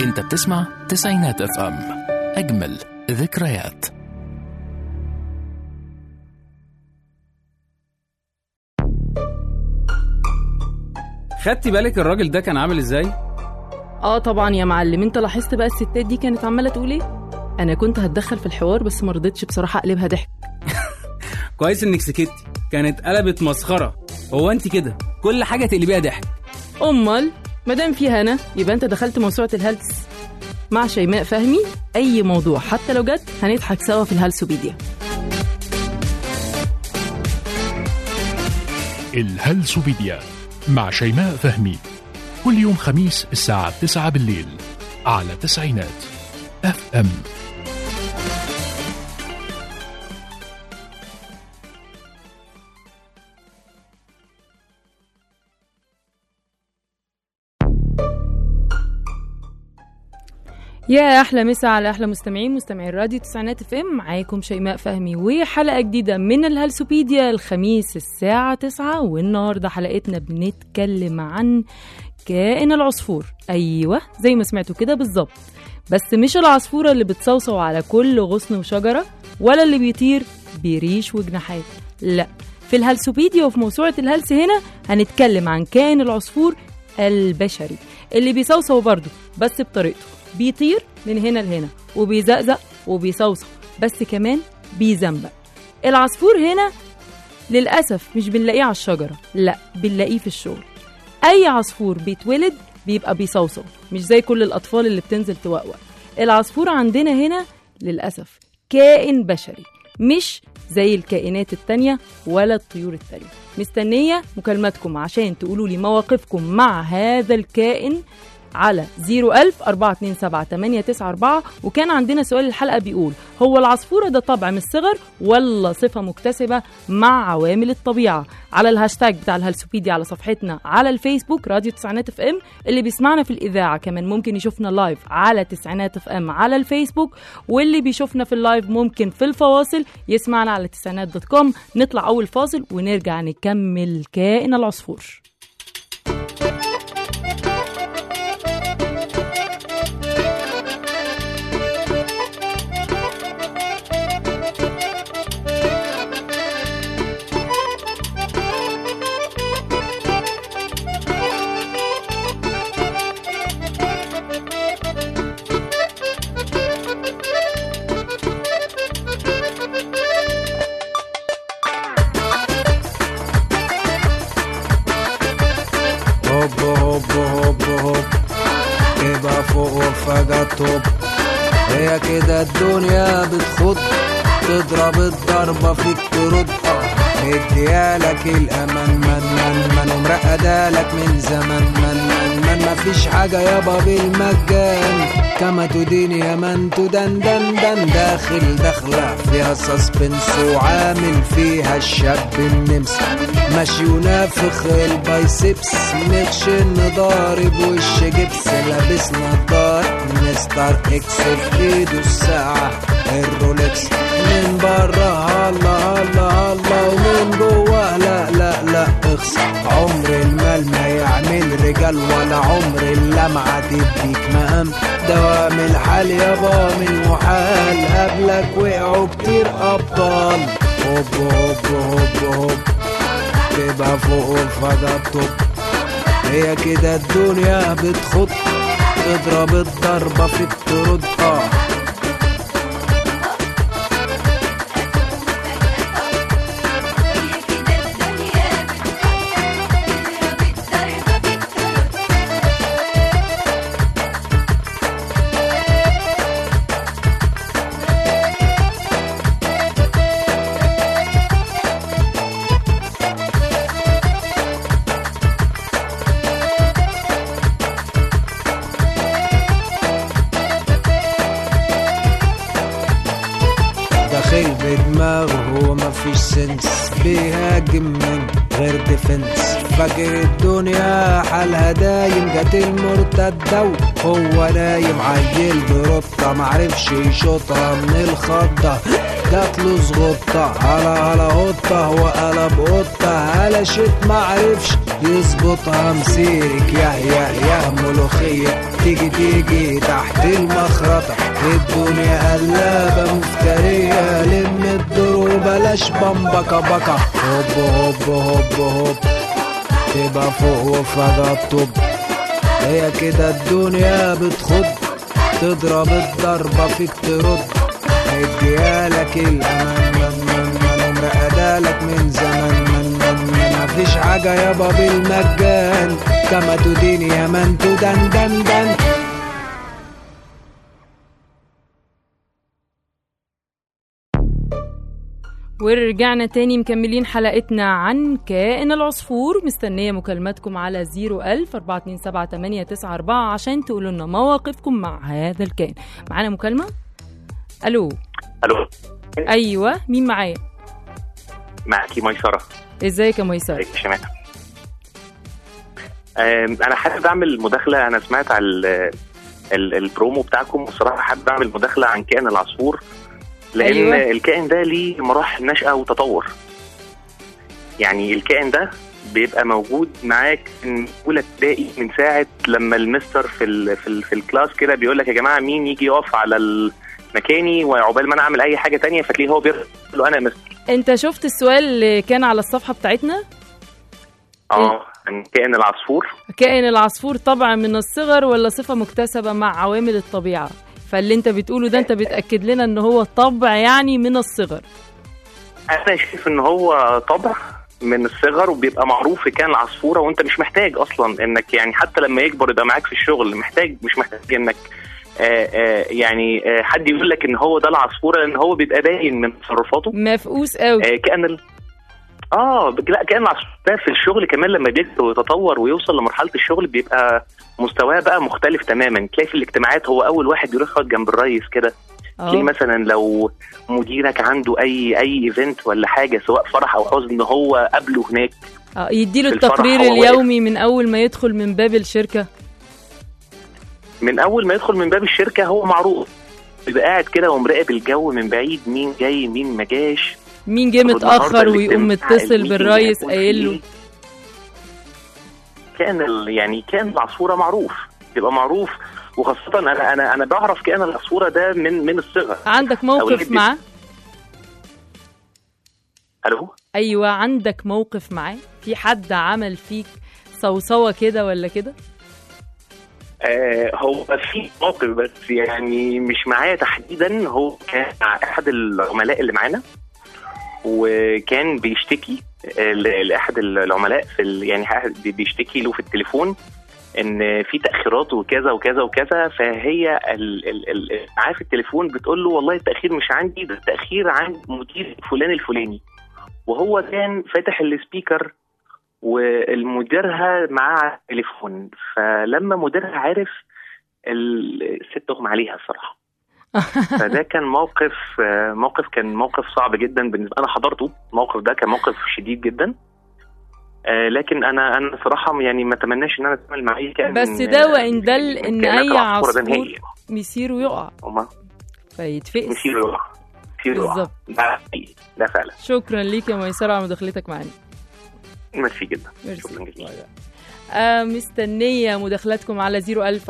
انت بتسمع تسعينات اف ام اجمل ذكريات خدتي بالك الراجل ده كان عامل ازاي؟ اه طبعا يا معلم انت لاحظت بقى الستات دي كانت عماله تقول ايه انا كنت هتدخل في الحوار بس ما رضيتش بصراحه اقلبها ضحك كويس انك سكتي كانت قلبت مسخره هو انت كده كل حاجه تقلبيها ضحك امال مادام في هنا يبقى انت دخلت موسوعه الهلس مع شيماء فهمي اي موضوع حتى لو جد هنضحك سوا في الهلسوبيديا الهلسوبيديا مع شيماء فهمي كل يوم خميس الساعة 9 بالليل على تسعينات اف ام يا احلى مسا على احلى مستمعين مستمعين راديو تسعينات اف ام معاكم شيماء فهمي وحلقه جديده من الهلسوبيديا الخميس الساعه 9 والنهارده حلقتنا بنتكلم عن كائن العصفور ايوه زي ما سمعتوا كده بالظبط بس مش العصفوره اللي بتصوصو على كل غصن وشجره ولا اللي بيطير بريش وجناحات لا في الهلسوبيديا وفي موسوعه الهلس هنا هنتكلم عن كائن العصفور البشري اللي بيصوصو برضه بس بطريقته بيطير من هنا لهنا وبيزقزق وبيصوصو بس كمان بيزنبق العصفور هنا للأسف مش بنلاقيه على الشجرة لا بنلاقيه في الشغل أي عصفور بيتولد بيبقى بيصوصو مش زي كل الأطفال اللي بتنزل توقوق العصفور عندنا هنا للأسف كائن بشري مش زي الكائنات التانية ولا الطيور التانية مستنية مكالماتكم عشان تقولوا لي مواقفكم مع هذا الكائن على 01000 427 وكان عندنا سؤال الحلقة بيقول هو العصفورة ده طبع من الصغر ولا صفة مكتسبة مع عوامل الطبيعة على الهاشتاج بتاع الهلسوبيديا على صفحتنا على الفيسبوك راديو تسعينات اف ام اللي بيسمعنا في الإذاعة كمان ممكن يشوفنا لايف على تسعينات اف ام على الفيسبوك واللي بيشوفنا في اللايف ممكن في الفواصل يسمعنا على تسعينات دوت كوم نطلع أول فاصل ونرجع نكمل كائن العصفور هوب هوب هوب هوب تبقى فوق وفجأة توب هي كده الدنيا بتخط تضرب الضربة فيك ترد مديالك الأمان من من من ومرقدالك من زمان من من من مفيش حاجة يابا بالمجان كما تدين يا من تدن دن دن داخل داخلة فيها سسبنس وعامل فيها الشاب النمس ماشي ونافخ البايسبس مخشن ضارب وش جبس لابس نضارة مستر اكس في ايده الساعة الرولكس من بره الله الله الله ومن جوه لا لا لا اخس عمر المال ما يعمل رجال ولا عمر اللمعة تديك مقام دوام الحال يابا من محال قبلك وقعوا كتير ابطال هوب هوب هوب هوب تبقى فوق وفجأة توب هي كده الدنيا بتخط تضرب الضربة في الترد اه داخل بدماغه هو مفيش سنس بيهاجم من غير ديفنس فاكر الدنيا حالها دايم جت المرتدة وهو نايم عيل برطة معرفش يشوطها من الخضة جات له زغطة على على قطة وقلب قطة على شيت معرفش يظبطها مسيرك يا يا يا ملوخية تيجي تيجي تحت المخرطة الدنيا قلابة مفترية لم الدور وبلاش بمبكة بكة هوب هوب هوب هوب تبقى فوق وفجأة الطب هي كده الدنيا بتخض تضرب الضربة فيك ترد هيديالك الأمان من من من مرقدالك من زمان من من من مفيش حاجة يابا بالمجان كما تدين يا من تدن دن دن ورجعنا تاني مكملين حلقتنا عن كائن العصفور مستنية مكالماتكم على 01000 427 عشان تقولوا لنا مواقفكم مع هذا الكائن معانا مكالمة ألو الو أيوة مين معايا معاكي ميسره ازيك يا ميسر ازيك يا شيماء أم، انا حابب اعمل مداخله انا سمعت على ال- ال- البرومو بتاعكم والصراحه حابب اعمل مداخله عن كائن العصفور لان أيوة. أيوة. الكائن ده ليه مراحل نشأة وتطور يعني الكائن ده بيبقى موجود معاك من اولى ابتدائي من ساعه لما المستر في ال في, ال في الكلاس كده بيقول لك يا جماعه مين يجي يقف على ال- مكاني وعقبال ما انا اعمل اي حاجه تانية فتلاقيه هو بيقول له انا يا مستر انت شفت السؤال اللي كان على الصفحة بتاعتنا اه عن كائن العصفور كائن العصفور طبعا من الصغر ولا صفة مكتسبة مع عوامل الطبيعة فاللي انت بتقوله ده انت بتأكد لنا ان هو طبع يعني من الصغر انا شايف ان هو طبع من الصغر وبيبقى معروف في كان العصفوره وانت مش محتاج اصلا انك يعني حتى لما يكبر يبقى معاك في الشغل محتاج مش محتاج انك آه آه يعني آه حد يقول لك ان هو ده العصفوره لان هو بيبقى باين من تصرفاته مفقوس قوي آه كان ال... اه بك- لا كان العصفور ده في الشغل كمان لما بيكبر ويتطور ويوصل لمرحله الشغل بيبقى مستواه بقى مختلف تماما تلاقي في الاجتماعات هو اول واحد يروح يقعد جنب الرئيس كده تلاقيه اه مثلا لو مديرك عنده اي اي ايفنت ولا حاجه سواء فرح او حزن هو قبله هناك اه يديله في الفرح التقرير هو واقف. اليومي من اول ما يدخل من باب الشركة من اول ما يدخل من باب الشركه هو معروف بيبقى قاعد كده ومراقب الجو من بعيد مين جاي مين ما جاش مين جه طب متأخر النهاردة ويقوم الاجتماع متصل الميتنج بالريس هيكون قايل فيه له إيه؟ كان ال... يعني كان العصفوره معروف بيبقى معروف وخاصة أنا أنا أنا بعرف كائن العصفورة ده من من الصغر عندك موقف أولاد معاه ألو ايوه عندك موقف معاه في حد عمل فيك صوصوه كده ولا كده آه هو في موقف بس يعني مش معايا تحديدا هو كان مع احد العملاء اللي معانا وكان بيشتكي آه، ل- لاحد العملاء في ال- يعني بي- بيشتكي له في التليفون ان في تاخيرات وكذا وكذا وكذا فهي ال- ال- ال- معاه في التليفون بتقول له والله التاخير مش عندي ده التاخير عند مدير فلان الفلاني وهو كان فاتح السبيكر والمديرها معاه على التليفون فلما مديرها عرف الست اغمى عليها الصراحه فده كان موقف آه، موقف كان موقف صعب جدا بالنسبه انا حضرته الموقف ده كان موقف شديد جدا آه، لكن انا انا صراحه يعني ما اتمناش ان انا اتعامل مع اي كائن بس من- ده وإن من- دل من إن كائنات أي العصفورة ده عصفور نهائي. مصيره يقع هما فيتفقس مصيره يقع مصيره يقع بالظبط. ده حقيقي. ده فعلا شكرا ليك يا ميسرة على مداخلتك معانا ميرسي جدا ميرسي شكرا جزيلا آه مستنية مداخلاتكم على 01000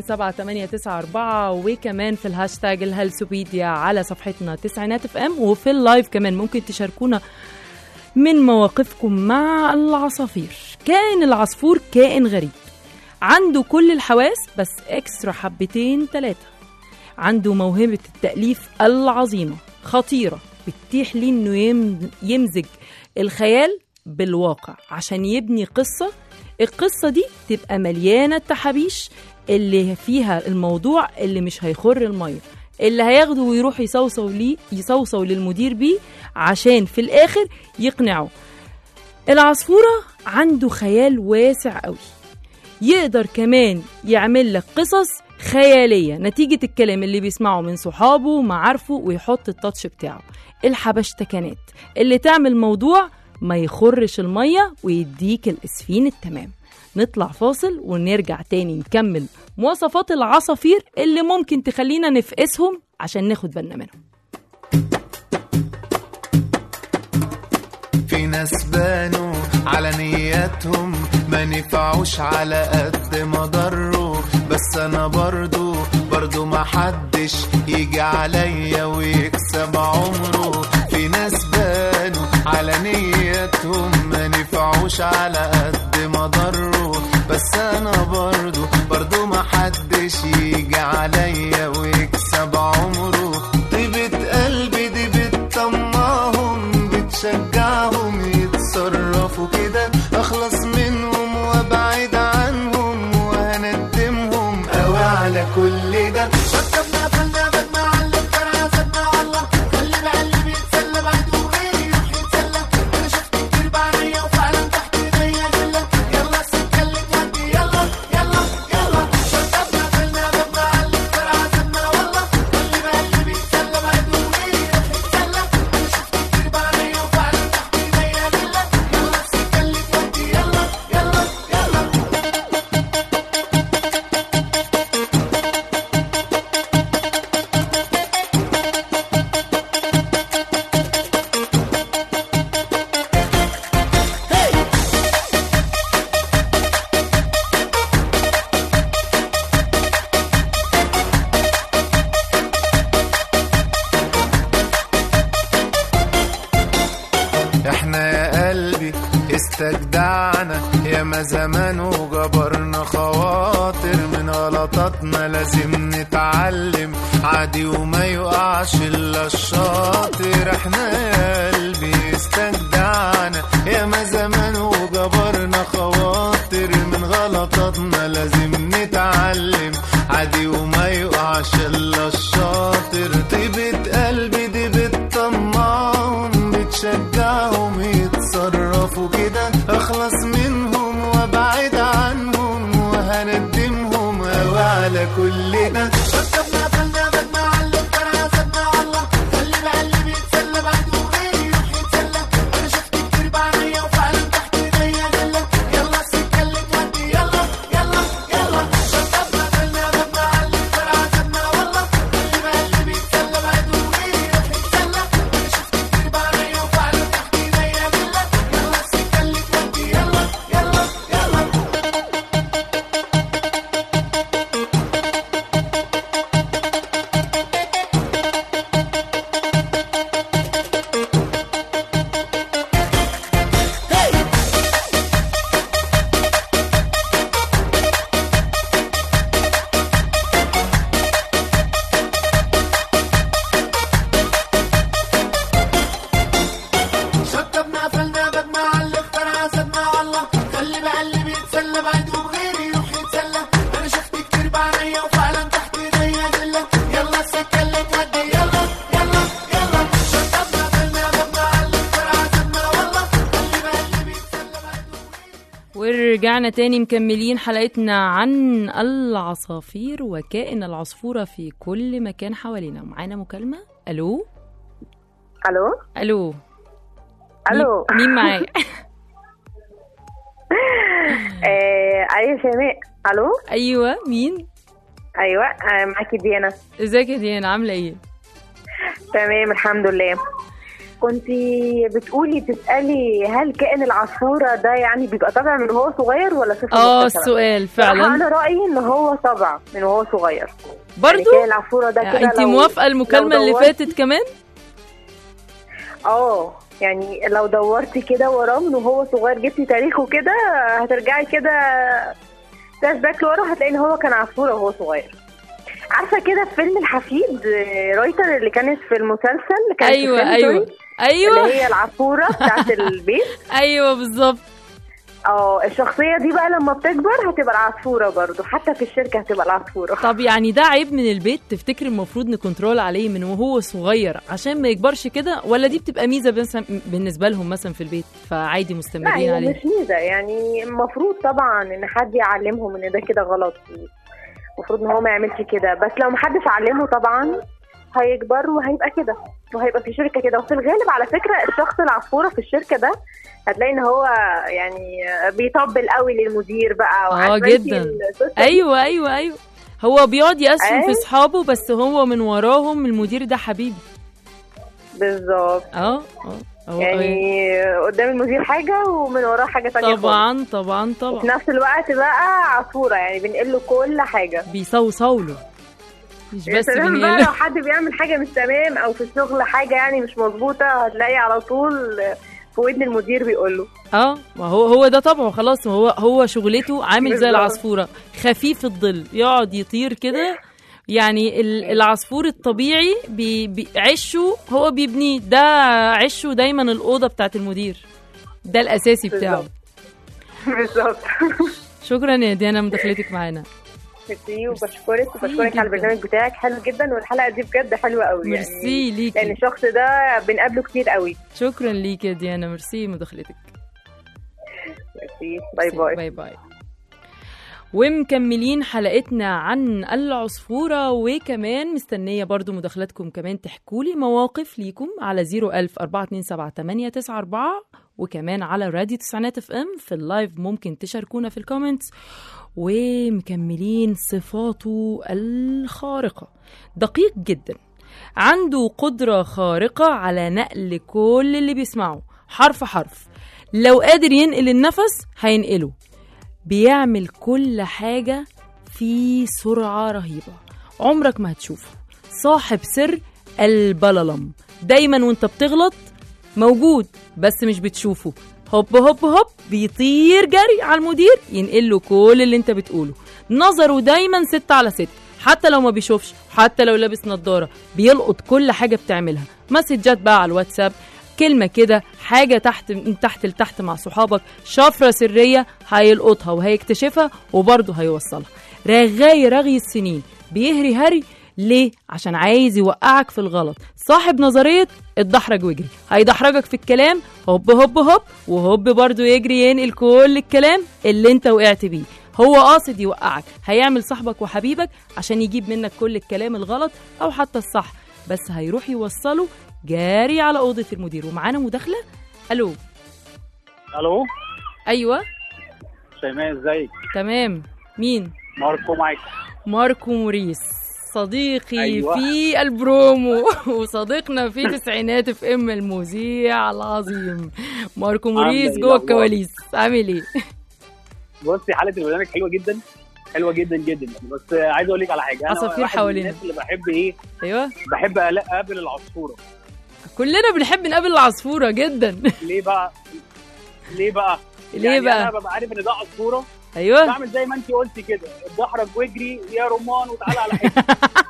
427 وكمان في الهاشتاج الهلسوبيديا على صفحتنا تسعينات اف ام وفي اللايف كمان ممكن تشاركونا من مواقفكم مع العصافير كائن العصفور كائن غريب عنده كل الحواس بس اكسترا حبتين ثلاثة عنده موهبة التأليف العظيمة خطيرة بتتيح ليه انه يم- يمزج الخيال بالواقع عشان يبني قصة القصة دي تبقى مليانة تحابيش اللي فيها الموضوع اللي مش هيخر المية اللي هياخده ويروح يصوصو ليه يصوصو للمدير بيه عشان في الآخر يقنعه العصفورة عنده خيال واسع قوي يقدر كمان يعمل لك قصص خيالية نتيجة الكلام اللي بيسمعه من صحابه ومعارفه ويحط التاتش بتاعه الحبشتكنات اللي تعمل موضوع ما يخرش المية ويديك الإسفين التمام نطلع فاصل ونرجع تاني نكمل مواصفات العصافير اللي ممكن تخلينا نفقسهم عشان ناخد بالنا منهم في ناس بانوا على نياتهم ما نفعوش على قد ما ضروا بس انا برضو برضو ما حدش يجي عليا ويكسب عمره في ناس بانوا على نياتهم ما نفعوش على قد ما ضروا بس انا برضو برضو ما حدش يجي عليا ويكسب عمره طيبة قلبي دي بتطمعهم بتشجعهم يتصرفوا كده اخلص منهم وابعد عنهم وهندمهم قوي على كل ده شطبنا فلنا بدنا علم كرا صدنا والله خلي بعلي بيتسلى بعد وغيري يروح يتسلى انا شفت كتير بعينيا وفعلا تحت ايديا جلة يلا السكة اللي تودي يلا يلا يلا شطبنا فلنا بدنا علم كرا صدنا والله خلي بعلي بيتسلى بعد وغيري يروح يتسلى انا شفت كتير بعينيا وفعلا تحت ايديا جلة يلا السكة اللي تودي يلا يلا يلا احنا يا قلبي استجدعنا يا ما زمان وجبرنا خواطر من غلطاتنا لازم نتعلم عادي وما يقعش الا الشاطر احنا يا قلبي استجدعنا يا ما زمان وجبرنا خواطر من غلطاتنا لازم نتعلم عادي وما يقعش الا الشاطر طيبة قلبي دي بتطمعهم بتشجعهم يتصرفوا كده اخلص منهم وابعد عنهم وهندمهم قوي على كل ده شطبنا فلنا بدنا علم كرا صدنا والله خلي بعلي بيتسلى بعد وغيري يروح يتسلى انا شفت كتير بعينيا وفعلا تحت ايديا جلة يلا السكة اللي تودي يلا يلا يلا شطبنا فلنا بدنا علم كرا صدنا والله خلي بعلي بيتسلى بعد وغيري يروح يتسلى انا شفت كتير بعينيا وفعلا تحت ايديا جلة يلا السكة اللي تودي يلا يلا يلا شطبنا فلنا بدنا على اخترع صدنا والله خلي بعلي بيتسلى بعد وبغيري يروح يتسلى انا شفت كتير بعينيا وفعلا تحت ايديا جلة يلا السكة اللي تودي يلا يلا يلا شطبنا فلنا بدنا على اخترع صدنا والله خلي بعلي بيتسلى بعد وبغيري ورجعنا تاني مكملين حلقتنا عن العصافير وكائن العصفورة في كل مكان حوالينا معانا مكالمة ألو الو ألو الو مين- مين معايا آه، ايوه شيماء الو أيوة مين ايوه آه، معاكي ديانا ازيك يا ديانا عاملة ايه تمام الحمد لله كنتي بتقولي بتسألي هل كائن العصفورة ده يعني بيبقى طبع من وهو صغير ولا صفر اه مكتسبة؟ السؤال صراحة فعلا انا رأيي ان هو طبع من وهو صغير يعني برضو كائن العصفورة ده كده انت لو- موافقة المكالمة لو اللي دورتي- فاتت كمان اه يعني لو دورتي كده وراه من وهو صغير جبتي تاريخه كده هترجعي كده فلاش باك لورا هتلاقي ان هو كان عصفورة وهو صغير عارفة كده في فيلم الحفيد آه، رايتر اللي كانت في المسلسل كانت في ايوه سنتوري، ايوه ايوه اللي هي العصفورة بتاعت البيت ايوه بالظبط اه الشخصية دي بقى لما بتكبر هتبقى العصفورة برضو حتى في الشركة هتبقى العصفورة طب يعني ده عيب من البيت تفتكر المفروض نكنترول عليه من وهو صغير عشان ما يكبرش كده ولا دي بتبقى ميزه بس بالنسبه لهم مثلا في البيت فعادي لا مستمرين هي عليه مش ميزة يعني المفروض طبعا ان حد يعلمهم ان ده كده غلط المفروض ان هو ما يعملش كده بس لو محدش علمه طبعا هيكبر وهيبقى كده وهيبقى في شركة كده وفي الغالب على فكرة الشخص العصفورة في الشركة ده هتلاقي ان هو يعني بيطبل قوي للمدير بقى اه وعارفة انتي جدا القصة دي؟ ايوه ايوه ايوه هو بيقعد يقسم في أيوة. اصحابه بس هو من وراهم المدير ده حبيبي بالظبط اه اه هو- يعني قدام المدير حاجه ومن وراه حاجه تانية خالص. طبعا طبعا وفي طبعا نفس الوقت بقى عصفوره يعني بنقل له كل حاجه بيصوصوا له مش يا بس سلام بقى بنقل لو حد بيعمل حاجه مش تمام او في الشغل حاجه يعني مش مظبوطه هتلاقي على طول في ودن المدير بيقول له اه ما هو هو ده طبعه خلاص هو هو شغلته عامل زي بالظبط. العصفوره خفيف الظل يقعد يطير كده يعني ال- العصفور الطبيعي بي بي عشه هو بيبنيه ده عشه دايما الاوضه بتاعت المدير ده الاساسي بتاعه بالظبط شكرا يا ديانا مداخلتك معانا ميرسي وبشكرك وبشكرك جدا. على البرنامج بتاعك حلو جدا والحلقه دي بجد حلوه قوي يعني ميرسي لان ليكي الشخص ده بنقابله كتير قوي شكرا ليكي يا ديانا ميرسي مداخلتك ميرسي باي باي باي باي ومكملين حلقتنا عن العصفورة وكمان مستنية برضو مداخلاتكم كمان تحكوا لي مواقف ليكم على 01000 427 وكمان على راديو تسعينات اف ام في اللايف ممكن تشاركونا في الكومنتس ومكملين صفاته الخارقة دقيق جدا عنده قدرة خارقة على نقل كل اللي بيسمعه حرف حرف لو قادر ينقل النفس هينقله بيعمل كل حاجة في سرعة رهيبة عمرك ما هتشوفه صاحب سر البللم دايما وانت بتغلط موجود بس مش بتشوفه هوب هوب هوب بيطير جري على المدير ينقل له كل اللي انت بتقوله نظره دايما ست على ست حتى لو ما بيشوفش حتى لو لابس نظارة بيلقط كل حاجة بتعملها مسجات بقى على الواتساب كلمة كده حاجة تحت من تحت لتحت مع صحابك شفرة سرية هيلقطها وهيكتشفها وبرضه هيوصلها رغاي رغي السنين بيهري هري ليه؟ عشان عايز يوقعك في الغلط صاحب نظرية اتدحرج واجري هيدحرجك في الكلام هوب هوب هوب وهوب برضه يجري ينقل كل الكلام اللي انت وقعت بيه هو قاصد يوقعك هيعمل صاحبك وحبيبك عشان يجيب منك كل الكلام الغلط او حتى الصح بس هيروح يوصله جاري على اوضه المدير ومعانا مداخله الو الو ايوه شيماء ازيك تمام مين ماركو معاك ماركو موريس صديقي أيوة. في البرومو وصديقنا في تسعينات في ام المذيع العظيم ماركو موريس إيه جوه الأخبار؟ الكواليس عامل ايه بصي حلقه البرنامج حلوه جدا حلوه جدا جدا بس عايز اقول لك على حاجه انا عصافير واحد من حوالينا. الناس اللي بحب ايه ايوه بحب ألا- اقابل العصفوره كلنا بنحب نقابل العصفوره جدا ليه بقى ليه بقى ليه يعني بقى؟ انا ببقى عارف ان ده عصفوره ايوه بعمل زي ما انت قلتي كده اتدحرج واجري يا رمان وتعالى على حته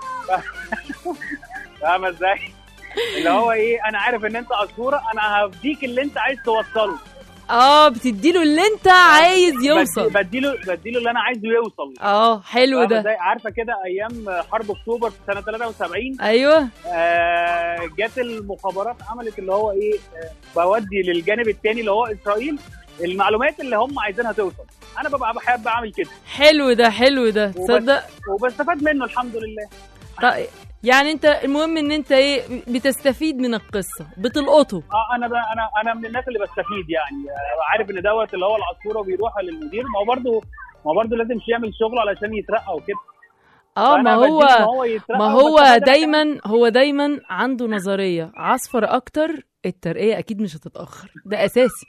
فاهمه ازاي؟ اللي هو ايه انا عارف ان انت عصفوره انا هديك اللي انت عايز توصله اه بتديله اللي انت عايز يوصل بدي- بديله بديله اللي انا عايزه يوصل اه حلو فاهمة ده ازاي؟ عارفه كده ايام حرب اكتوبر في سنه 73 ايوه آه، جت المخابرات عملت اللي هو ايه آه، بودي للجانب الثاني اللي هو اسرائيل المعلومات اللي هم عايزينها توصل انا ببقى بحب اعمل كده حلو ده حلو ده وبس- تصدق وبستفاد منه الحمد لله طيب يعني انت المهم ان انت ايه بتستفيد من القصه بتلقطه اه انا ب... انا انا من الناس اللي بستفيد يعني آه، عارف ان دوت اللي هو العصفوره بيروح للمدير ما هو برضه ما هو برضه لازم يعمل شغله علشان يترقى وكده اه ما فأنا هو بديله إن هو يترقى ما وبستفاد هو أنا كمان. دايما هو دايما عنده نظريه عصفر اكتر الترقيه اكيد مش هتتاخر ده اساسي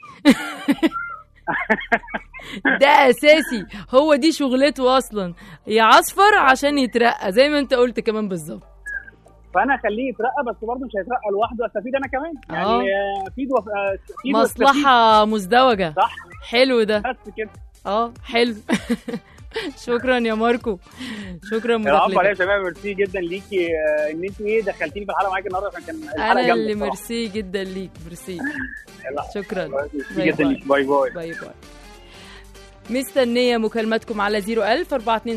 ده اساسي هو دي شغلته اصلا يعصفر عشان يترقى زي ما انت قلت كمان بالظبط فانا اخليه يترقى بس برضه مش هيترقى لوحده استفيد انا كمان يعني آه. آه، افيد وأف- آه، افيد واستفيد. مصلحه مزدوجه صح حلو ده بس كده اه حلو شكرا يا ماركو شكرا العفو عليا يا مداخلتك شباب ميرسي جدا ليكي آه، ان انت ايه دخلتيني في الحلقه معاكي النهارده عشان كان الحلقه انا جامده اللي بصراحة. ميرسي جدا ليك ميرسي لا. شكرا ميرسي باي جدا باي. ليك باي باي باي باي مستنية مكالماتكم على 01000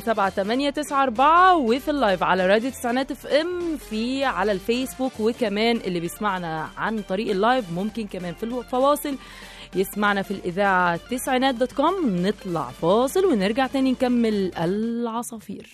427 وفي اللايف على راديو تسعينات اف ام في على الفيسبوك وكمان اللي بيسمعنا عن طريق اللايف ممكن كمان في الفواصل يسمعنا في الإذاعة تسعينات دوت كوم نطلع فاصل ونرجع تاني نكمل العصافير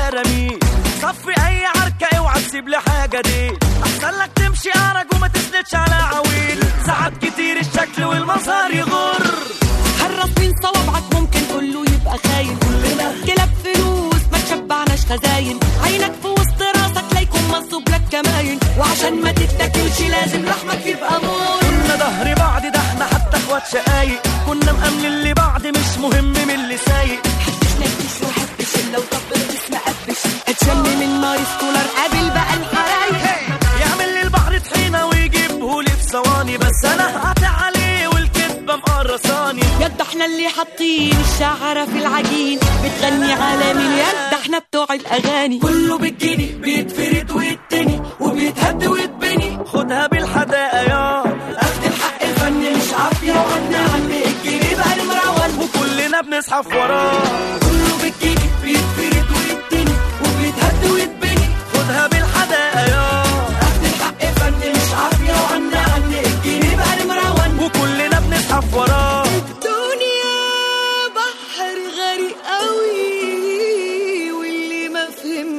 البراميل صفي اي عركة اوعى تسيب لي حاجة دي احسن لك تمشي ارج وما تسندش على عويل ساعات كتير الشكل والمظهر يغر حرص بين صوابعك ممكن كله يبقى خاين كلنا كلاب فلوس ما تشبعناش خزاين عينك في وسط راسك لا يكون منصوب لك كماين وعشان ما تتاكلش لازم لحمك يبقى مور كنا ظهر بعض ده احنا حتى اخوات شقايق كنا مأمنين لبعض مش مهم من اللي سايق حدش نكش وحبش الا وطبل اسم قبش اتشم من نار سكولر قابل بقى الحرايق يعمل لي البحر طحينة ويجيبه لي في ثواني بس انا هقطع عليه والكدبة مقرصاني يد احنا اللي حاطين الشعرة في العجين بتغني على مليان ده احنا بتوع الاغاني كله بالجني بيتفرد ويتني وبيتهد ويتبني خدها بالحداقة يا اخد الحق الفني مش عافية وعنا عن الجنيه بقى المراول وكلنا بنزحف وراه كله بالجنيه بيتفرد ويتني وبيتهد ويتبني خدها بالحداقة يا اخد الحق الفني مش عافية وعنا عن الجنيه بقى المراول وكلنا بنزحف وراه الدنيا بحر غريق قوي واللي ما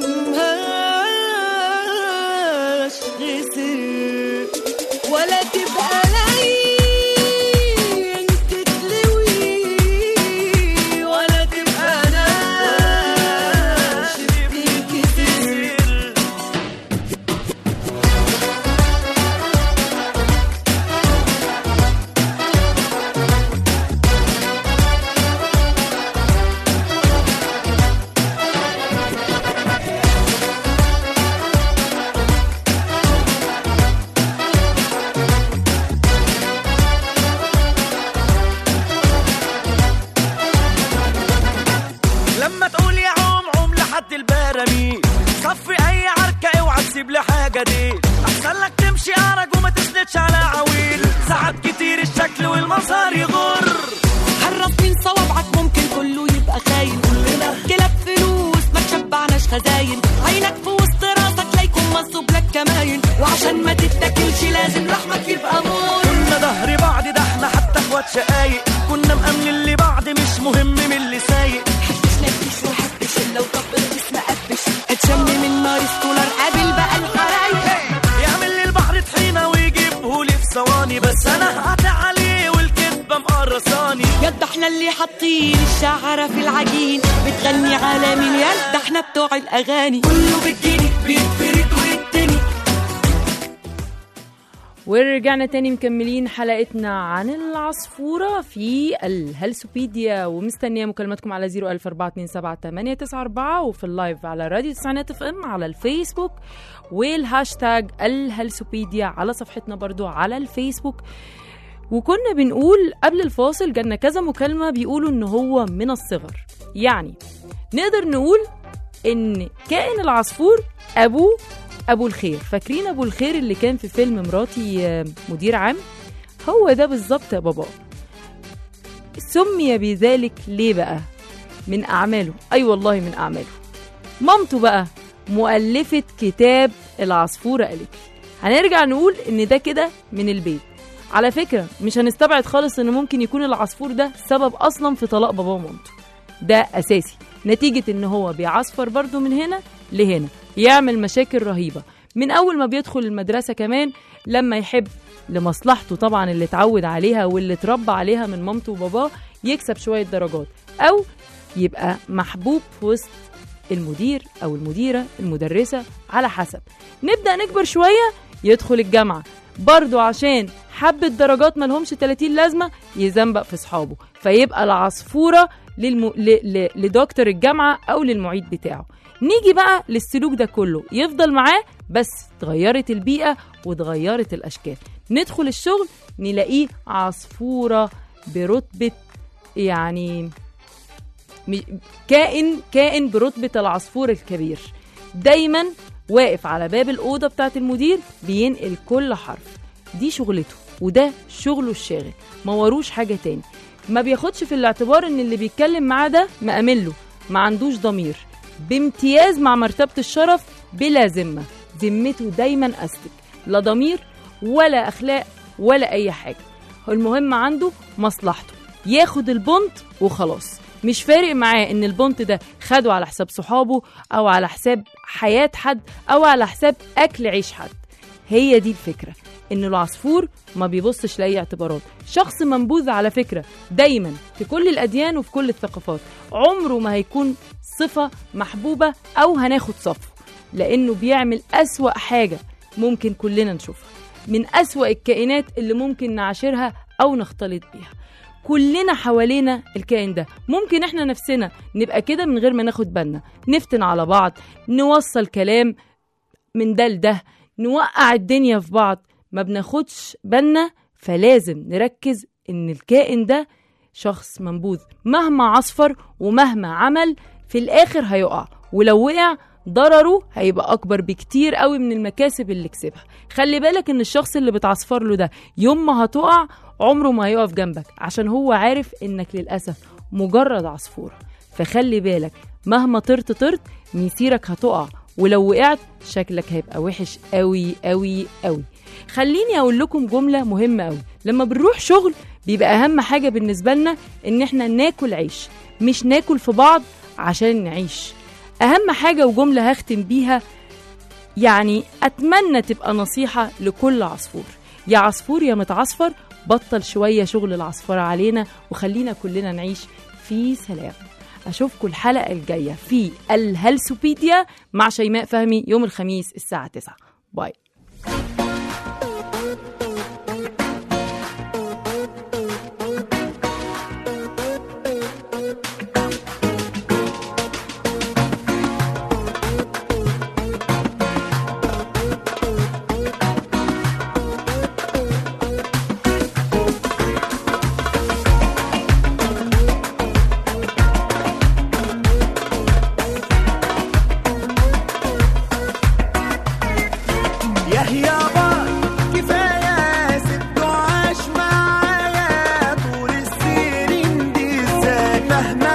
فهمهاش خسر ولا تبقى لين تتلوي ولا تبقى ناش بتنكسر لما تقول يا عوم عوم لحد البراميل صفي اي عركة اوعى تسيب لي حاجة دي احسن لك تمشي ارج وما تسندش على عويل ساعات كتير الشكل والمظهر يغر حرص بين صوابعك ممكن كله يبقى خاين كلنا كلاب فلوس ما تشبعناش خزاين عينك في وسط راسك لا يكون منصوب لك كماين وعشان ما تتاكلش لازم لحمك يبقى مور كنا ظهر بعض ده احنا حتى اخوات شقايق كنا مأمنين لبعض مش مهم من اللي سايق حدش نكش وحبش الا وطبل اسم قبش اتشم من نار سكولر قابل بقى الحرايق يعمل لي البحر طحينة ويجيبه لي في ثواني بس انا هقطع عليه والكدبة مقرصاني يد احنا اللي حاطين الشعرة في العجين بتغني على مليان ده احنا بتوع الاغاني كله بالجنيه بيتفرد ويتني ورجعنا تاني مكملين حلقتنا عن العصفورة في الهلسوبيديا ومستنية مكالماتكم على 014278994 وفي اللايف على راديو تسعينات اف ام على الفيسبوك والهاشتاج الهلسوبيديا على صفحتنا برضو على الفيسبوك وكنا بنقول قبل الفاصل جالنا كذا مكالمة بيقولوا ان هو من الصغر يعني نقدر نقول ان كائن العصفور ابوه ابو الخير فاكرين ابو الخير اللي كان في فيلم مراتي آه، مدير عام هو ده بالظبط يا بابا سمي بذلك ليه بقى من اعماله اي أيوة والله من اعماله مامته بقى مؤلفة كتاب العصفورة قالت لي هنرجع نقول ان ده كده من البيت على فكرة مش هنستبعد خالص ان ممكن يكون العصفور ده سبب اصلا في طلاق باباه ومامته ده اساسي نتيجة ان هو بيعصفر برضو من هنا لهنا يعمل مشاكل رهيبة من اول ما بيدخل المدرسة كمان لما يحب لمصلحته طبعا اللي اتعود عليها واللي اتربى عليها من مامته وباباه يكسب شوية درجات او يبقى محبوب في وسط المدير او المديرة المدرسة على حسب نبدأ نكبر شوية يدخل الجامعة برضو عشان حبة درجات ملهمش 30 لازمة يزنبق في صحابه فيبقى العصفورة للم... ل... ل... لدكتور الجامعة أو للمعيد بتاعه نيجي بقى للسلوك ده كله يفضل معاه بس اتغيرت البيئة واتغيرت الأشكال ندخل الشغل نلاقيه عصفورة برتبة يعني م- كائن كائن برتبة العصفور الكبير دايما واقف على باب الأوضة بتاعت المدير بينقل كل حرف دي شغلته وده شغله الشاغل ما وروش حاجة تاني ما بياخدش في الاعتبار ان اللي بيتكلم معاه ده مأمله ما عندوش ضمير بامتياز مع مرتبة الشرف بلا ذمة ذمته دايما أسلك لا ضمير ولا أخلاق ولا أي حاجة المهم عنده مصلحته ياخد البونت وخلاص مش فارق معاه ان البونت ده خده على حساب صحابه او على حساب حياة حد او على حساب اكل عيش حد هي دي الفكرة ان العصفور ما بيبصش لاي اعتبارات شخص منبوذ على فكرة دايما في كل الاديان وفي كل الثقافات عمره ما هيكون صفة محبوبة او هناخد صفه لانه بيعمل اسوأ حاجة ممكن كلنا نشوفها من أسوأ الكائنات اللي ممكن نعاشرها أو نختلط بيها كلنا حوالينا الكائن ده ممكن احنا نفسنا نبقى كده من غير ما ناخد بالنا نفتن على بعض نوصل كلام من ده لده نوقع الدنيا في بعض ما بناخدش بالنا فلازم نركز ان الكائن ده شخص منبوذ مهما عصفر ومهما عمل في الاخر هيقع ولو وقع ضرره هيبقى اكبر بكتير قوي من المكاسب اللي كسبها خلي بالك ان الشخص اللي بتعصفر له ده يوم ما هتقع عمره ما هيقف جنبك عشان هو عارف انك للاسف مجرد عصفوره فخلي بالك مهما طرت طرت ميسيرك هتقع ولو وقعت شكلك هيبقى وحش قوي قوي قوي خليني اقول لكم جمله مهمه قوي لما بنروح شغل بيبقى اهم حاجه بالنسبه لنا ان احنا ناكل عيش مش ناكل في بعض عشان نعيش اهم حاجه وجمله هختم بيها يعني اتمنى تبقى نصيحه لكل عصفور يا عصفور يا متعصفر بطل شويه شغل العصفره علينا وخلينا كلنا نعيش في سلام اشوفكم الحلقه الجايه في الهلسوبيديا مع شيماء فهمي يوم الخميس الساعه 9 باي يا يابا كفاية سبته عاش معايا طول السنين دي ازاي مهما